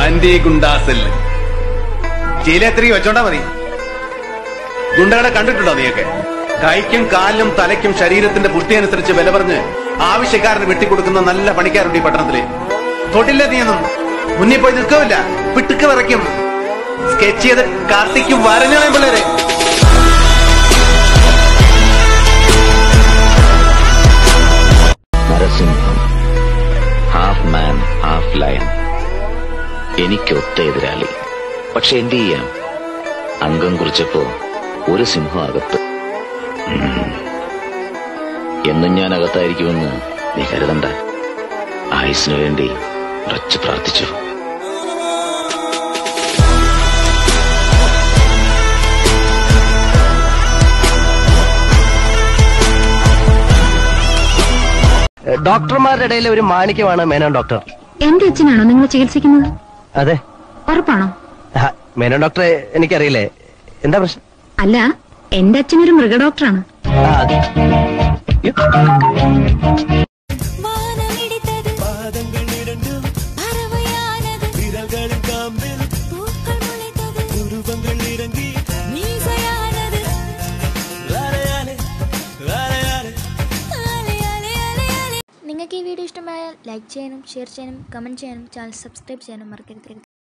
Anti ഗുണ്ടാസെല്ല് ജയിലെത്തിരി വെച്ചോണ്ടാ മതി ഗുണ്ടകളെ കണ്ടിട്ടുണ്ടോ നീയൊക്കെ കൈക്കും കാലിനും തലയ്ക്കും ശരീരത്തിന്റെ പുഷ്ടി അനുസരിച്ച് വില പറഞ്ഞ് ആവശ്യക്കാരന് വെട്ടിക്കൊടുക്കുന്ന നല്ല പണിക്കാരുണ്ട് ഈ പട്ടണത്തില് തൊട്ടില്ല നീയൊന്നും മുന്നിൽ പോയി നിൽക്കില്ല പിട്ടുക്ക് വിറയ്ക്കും സ്കെച്ച് ചെയ്ത് കാർത്തിക്ക് വരഞ്ഞോളെ പിള്ളേരെ Narasimham half man half lion എനിക്കൊത്ത എതിരാളി പക്ഷെ എന്ത് ചെയ്യാം അംഗം കുറിച്ചപ്പോ ഒരു സിംഹം അകത്ത് ഉം. എന്നും ഞാൻ അകത്തായിരിക്കുമെന്ന് നീ കരുതണ്ട ആയുസിനു വേണ്ടി ഉറച്ചു പ്രാർത്ഥിച്ചു ഡോക്ടർമാരുടെ ഇടയിലെ ഒരു മാണിക്യമാണ് മേനോൻ ഡോക്ടർ എന്റെ അച്ഛനാണോ നിങ്ങൾ ചികിത്സിക്കുന്നത് അതെ ഉറപ്പാണോ ആ, മേനോൻ ഡോക്ടറെ എനിക്കറിയില്ലേ എന്താ പ്രശ്നം അല്ല എന്റെ അച്ഛനൊരു മൃഗഡോക്ടറാണ് ആ, അതെ. യ്യോ. വാനമിടിത്തത് പാദങ്ങൾ ഇരണ്ടും പറവയാനത് വിരൽകളിൽ കാമ്പിൽ പൂക്കൾ മുளைத்தது ഉരുവങ്ങൾ ഇറങ്ങി മീസയാനത് നിങ്ങൾക്ക് ഈ വീഡിയോ ഇഷ്ടമായാൽ ലൈക്ക് ചെയ്യാനും ഷെയർ ചെയ്യാനും കമൻറ്റ് ചെയ്യാനും ചാനൽ സബ്സ്ക്രൈബ് ചെയ്യാനും മറക്കരുത്